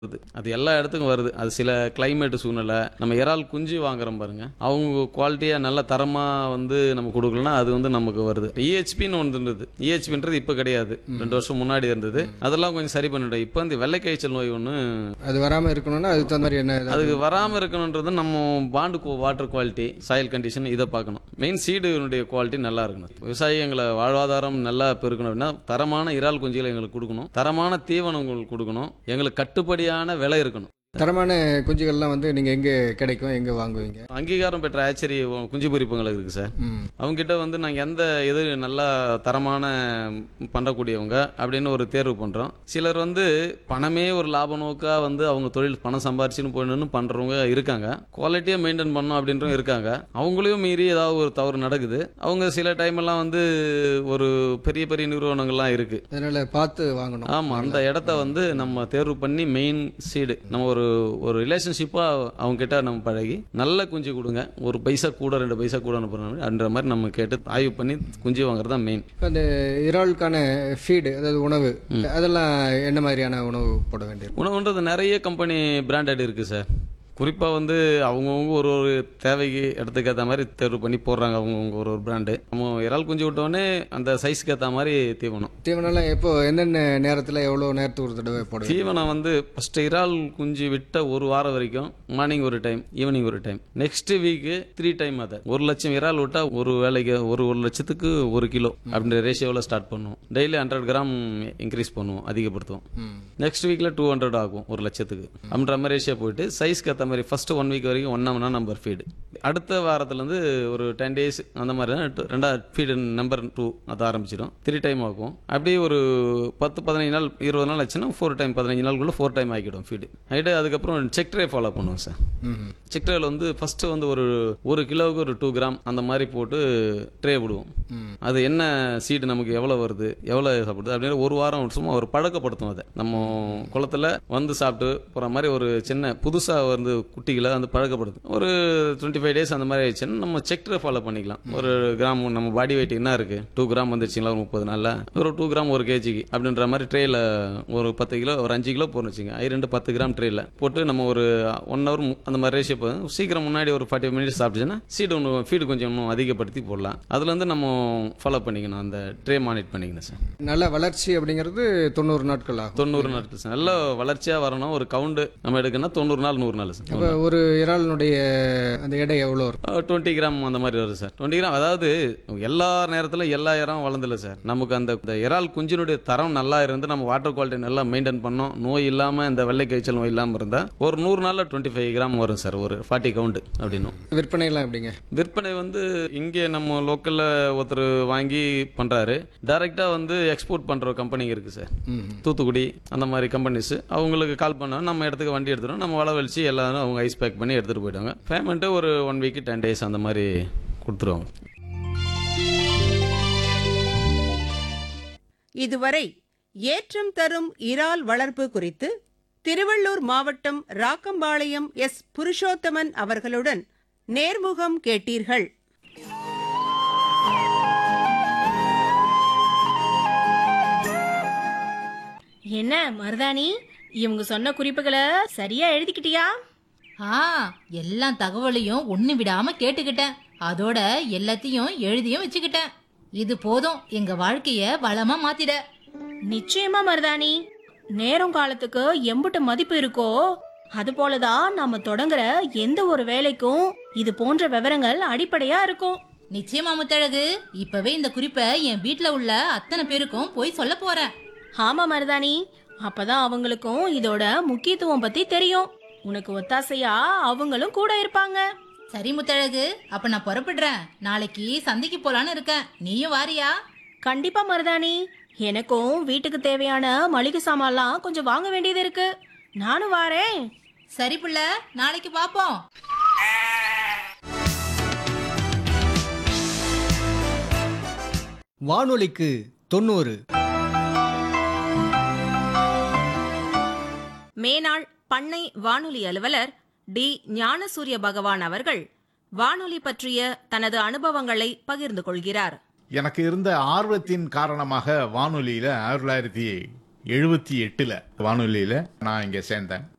வருது அது எல்லா இடத்துக்கும் வருது அது சில கிளைமேட் சூழ்நிலை நம்ம இறால் குஞ்சு வாங்குறோம் பாருங்க அவங்க குவாலிட்டியா நல்ல தரமா வந்து நம்ம கொடுக்கலன்னா அது வந்து நமக்கு வருது இஹெச்பின்னு ஒன்று இருந்தது இஹெச்பின்றது இப்போ கிடையாது ரெண்டு வருஷம் முன்னாடி இருந்தது அதெல்லாம் கொஞ்சம் சரி பண்ணிட்டோம் இப்போ இந்த வெள்ளை காய்ச்சல் நோய் ஒன்று அது வராம இருக்கணும்னா அதுக்கு தகுந்த மாதிரி என்ன ஏதாவது- அதுக்கு வராமல் இருக்கணுன்றது நம்ம pond water quality soil condition இதை பார்க்கணும் மெயின் சீடுனுடைய குவாலிட்டி நல்லா இருக்கணும் விவசாயி எங்களை வாழ்வாதாரம் நல்லா பெருக்கணும் அப்படின்னா தரமான இறால் குஞ்சுகளை எங்களுக்கு கொடுக்கணும் தரமான தீவனங்கள் கொடுக்கணும் எங்களுக்கு கட்டுப்படியான விலை இருக்கணும் தரமான குஞ்சுகள்லாம் வந்து நீங்க எங்க கிடைக்கும் எங்க வாங்குவீங்க அங்கீகாரம் பெற்ற ஆச்சரி குஞ்சு பொறிப்பங்கள் இருக்கு சார் ம் அவங்க கிட்ட வந்து நாங்கள் எந்த இது நல்லா தரமான பண்ணக்கூடியவங்க அப்படின்னு ஒரு தேர்வு பண்ணுறோம் சிலர் வந்து பணமே ஒரு லாப நோக்கா வந்து அவங்க தொழில் பணம் சம்பாரிச்சுன்னு போயிடணும்னு பண்ணுறவங்க இருக்காங்க குவாலிட்டியாக மெயின்டைன் பண்ணணும் அப்படின்றவங்க இருக்காங்க அவங்களையும் மீறி ஏதாவது ஒரு தவறு நடக்குது அவங்க சில டைம் எல்லாம் வந்து ஒரு பெரிய பெரிய நிறுவனங்கள்லாம் இருக்கு அதனால பார்த்து வாங்கணும் ஆமாம் அந்த இடத்த வந்து நம்ம தேர்வு பண்ணி மெயின் சீடு நம்ம ஒரு ஒரு ரிலேஷன்ஷிப்பாக அவங்க கிட்ட நம்ம பழகி நல்ல குஞ்சு கொடுங்க ஒரு பைசா கூட ரெண்டு பைசா கூட அனுப்புறோம் அப்படின்ற மாதிரி நம்ம கேட்டு ஆய்வு பண்ணி குஞ்சு வாங்குறது தான் மெயின் இப்ப அந்த இறாலுக்கான ஃபீடு அதாவது உணவு அதெல்லாம் என்ன மாதிரியான உணவு போட வேண்டியிருக்கும் உணவுன்றது நிறைய கம்பெனி பிராண்டட் இருக்கு சார் குறிப்பாக வந்து அவங்கவுங்க ஒரு ஒரு தேவைக்கு இடத்துக்கு ஏற்ற மாதிரி தேர்வு பண்ணி போடுறாங்க அவங்கவுங்க ஒரு ஒரு பிராண்டு நம்ம இறால் குஞ்சு விட்டோடனே அந்த சைஸ்க்கு ஏற்ற மாதிரி தீவனம் தீவனம்லாம் எப்போ எந்தெந்த நேரத்துல எவ்வளவு நேரத்துக்கு ஒரு தடவை போடுவீங்க தீவனம் வந்து ஃபர்ஸ்ட் இறால் குஞ்சு விட்ட ஒரு வாரம் வரைக்கும் மார்னிங் ஒரு டைம் ஈவினிங் ஒரு time next week three time அதை ஒரு லட்சம் இறால் விட்டா ஒரு வேலைக்கு ஒரு ஒரு லட்சத்துக்கு ஒரு கிலோ அப்படின்ற ரேஷியோவில் ஸ்டார்ட் பண்ணுவோம் டெய்லி ஹண்ட்ரட் கிராம் இன்க்ரீஸ் பண்ணுவோம் அதிகப்படுத்துவோம் ம் நெக்ஸ்ட் வீக்ல டூ ஹண்ட்ரட் ஆகும் ஒரு லட்சத்துக்கு அப்படின்ற மாதிரி ரேஷியோ போயிட்டு சைஸ்க்கு ஏற்ற மாதிரி ஃபர்ஸ்ட் ஒன் வீக் வரைக்கும் ஒன் நம்பர் நம்பர் ஃபீடு அடுத்த வாரத்துலேருந்து ஒரு டென் டேஸ் அந்த மாதிரி தான் டு- ரெண்டாவது ஃபீடு நம்பர் டூ அது ஆரம்பிச்சிடும் த்ரீ டைம் ஆகும் அப்படியே ஒரு பத்து பதினஞ்சு நாள் இருபது நாள் ஆச்சுன்னா ஃபோர் டைம் பதினஞ்சு நாளுக்குள்ள ஃபோர் டைம் ஆக்கிடும் ஃபீடு ஆகிட்டு அதுக்கப்புறம் செக் ட்ரே ஃபாலோ பண்ணுவோம் சார் ம் செக் ட்ரேல வந்து ஃபர்ஸ்ட் வந்து ஒரு ஒரு கிலோவுக்கு ஒரு டூ கிராம் அந்த மாதிரி போட்டு ட்ரே விடுவோம் ம் அது என்ன சீடு நமக்கு எவ்வளோ வருது எவ்வளோ சாப்பிடுது அப்படின்னு ஒரு வாரம் சும்மா ஒரு பழக்கப்படுத்தும் அதை நம்ம குளத்துல வந்து சாப்பிட்டு போகிற மாதிரி ஒரு சின்ன புதுசாக வந்து குட்டிகளை வந்து பழக்கப்படுத்தும் ஒரு டுவெண்ட்டி ஃபைவ் டேஸ் அந்த மாதிரி ஆயிடுச்சுன்னா நம்ம செக்டரை ஃபாலோ பண்ணிக்கலாம் ஒரு கிராம் நம்ம பாடி வெயிட் என்ன இருக்கு டூ கிராம் வந்துருச்சுங்களா ஒரு முப்பது நாளில் ஒரு டூ கிராம் ஒரு கேஜிக்கு அப்படின்ற மாதிரி ட்ரேயில் ஒரு பத்து கிலோ ஒரு அஞ்சு கிலோ போடணும் வச்சுங்க ஐ ரெண்டு பத்து கிராம் ட்ரேயில் போட்டு நம்ம ஒரு ஒன் ஹவர் அந்த மாதிரி ரேஷியோ போதும் சீக்கிரம் முன்னாடி ஒரு ஃபார்ட்டி மினிட்ஸ் சாப்பிட்டுச்சுன்னா சீடு ஒன்று ஃபீடு கொஞ்சம் இன்னும் அதிகப்படுத்தி போடலாம் அதுலேருந்து நம்ம ஃபாலோ பண்ணிக்கணும் அந்த ட்ரே மானிட் பண்ணிக்கணும் சார் நல்ல வளர்ச்சி அப்படிங்கிறது தொண்ணூறு நாட்கள் ஆகும் தொண்ணூறு நாட்கள் சார் நல்ல வளர்ச்சியாக வரணும் ஒரு கவுண்டு நம்ம எடுக்கணும்னா தொண்ணூறு நாள் நூறு நாள் சார் அப்ப ஒரு இறாலினுடைய அந்த எடை எவ்வளவு இருக்கும் டுவெண்ட்டி கிராம் அந்த மாதிரி வரும் சார் டுவெண்ட்டி கிராம் அதாவது எல்லா நேரத்திலும் எல்லா இறம் வளர்ந்துல சார் நமக்கு அந்த இந்த இறால் குஞ்சினுடைய தரம் நல்லா இருந்து நம்ம வாட்டர் குவாலிட்டி நல்லா மெயின்டைன் பண்ணோம் நோய் இல்லாமல் இந்த வெள்ளை காய்ச்சல் நோய் இல்லாமல் இருந்தால் ஒரு நூறு நாளில் டுவெண்ட்டி ஃபைவ் கிராம் வரும் சார் ஒரு ஃபார்ட்டி கவுண்ட் அப்படின்னும் விற்பனைலாம் எப்படிங்க விற்பனை வந்து இங்கே நம்ம லோக்கலில் ஒருத்தர் வாங்கி பண்ணுறாரு டைரெக்டாக வந்து எக்ஸ்போர்ட் பண்ணுற கம்பெனிங்க இருக்குது சார் ம் தூத்துக்குடி அந்த மாதிரி கம்பெனிஸ் அவங்களுக்கு கால் பண்ணோம் நம்ம இடத்துக்கு வண்டி எடுத்துடும் நம்ம வளவழிச்சு எல்லாரும் அவங்க ஐஸ் பேக் பண்ணி எடுத்துகிட்டு போயிடுவாங்க பேமெண்ட்டு ஒரு ஒன் வீக் டென் டேஸ் அந்த மாதிரி கொடுத்துருவாங்க இதுவரை ஏற்றம் தரும் இறால் வளர்ப்பு குறித்து திருவள்ளூர் மாவட்டம் ராக்கம்பாளையம் எஸ் புருஷோத்தமன் அவர்களுடன் நேர்முகம் கேட்டீர்கள் என்ன மருதாணி இவங்க சொன்ன குறிப்புகளை சரியா எழுதிக்கிட்டியா ஆ எல்லா தகவலையும் ஒண்ணு விடாம கேட்டுக்கிட்டேன் அதோட எல்லாத்தையும் எழுதியும் வச்சுக்கிட்டேன் இது போதும் எங்க வாழ்க்கைய வளமா மாத்திட நிச்சயமா மருதாணி நேரம் காலத்துக்கு எம்புட்டு மதிப்பு இருக்கோ அது போலதான் நாம தொடங்குற எந்த ஒரு வேலைக்கும் இது போன்ற விவரங்கள் அடிப்படையா இருக்கும் நிச்சயமா முத்தழகு இப்பவே இந்த குறிப்பை என் வீட்ல உள்ள அத்தனை பேருக்கும் போய் சொல்ல போறேன் ஆமா மருதாணி அப்பதான் அவங்களுக்கும் இதோட முக்கியத்துவம் பத்தி தெரியும் உனக்கு ஒத்தாசையா அவங்களும் கூட இருப்பாங்க சரி முத்தழகு அப்ப நான் புறப்படுறேன் நாளைக்கு சந்தைக்கு போலான்னு இருக்கேன் நீயும் வாரியா கண்டிப்பா மருதாணி எனக்கும் வீட்டுக்கு தேவையான மளிகை சாமான்லாம் கொஞ்சம் வாங்க வேண்டியது இருக்கு நானும் வாரேன் சரி புள்ள நாளைக்கு பாப்போம் வானொலிக்கு தொண்ணூறு மேனாள் பண்ணை வானொலி அலுவலர் டி ஞானசூரிய பகவான் அவர்கள் வானொலி பற்றிய தனது அனுபவங்களை பகிர்ந்து கொள்கிறார் எனக்கு இருந்த ஆர்வத்தின் காரணமாக வானொலியில ஆயிரத்தி தொள்ளாயிரத்தி எழுபத்தி எட்டுல வானொலியில நான் இங்க சேர்ந்தேன்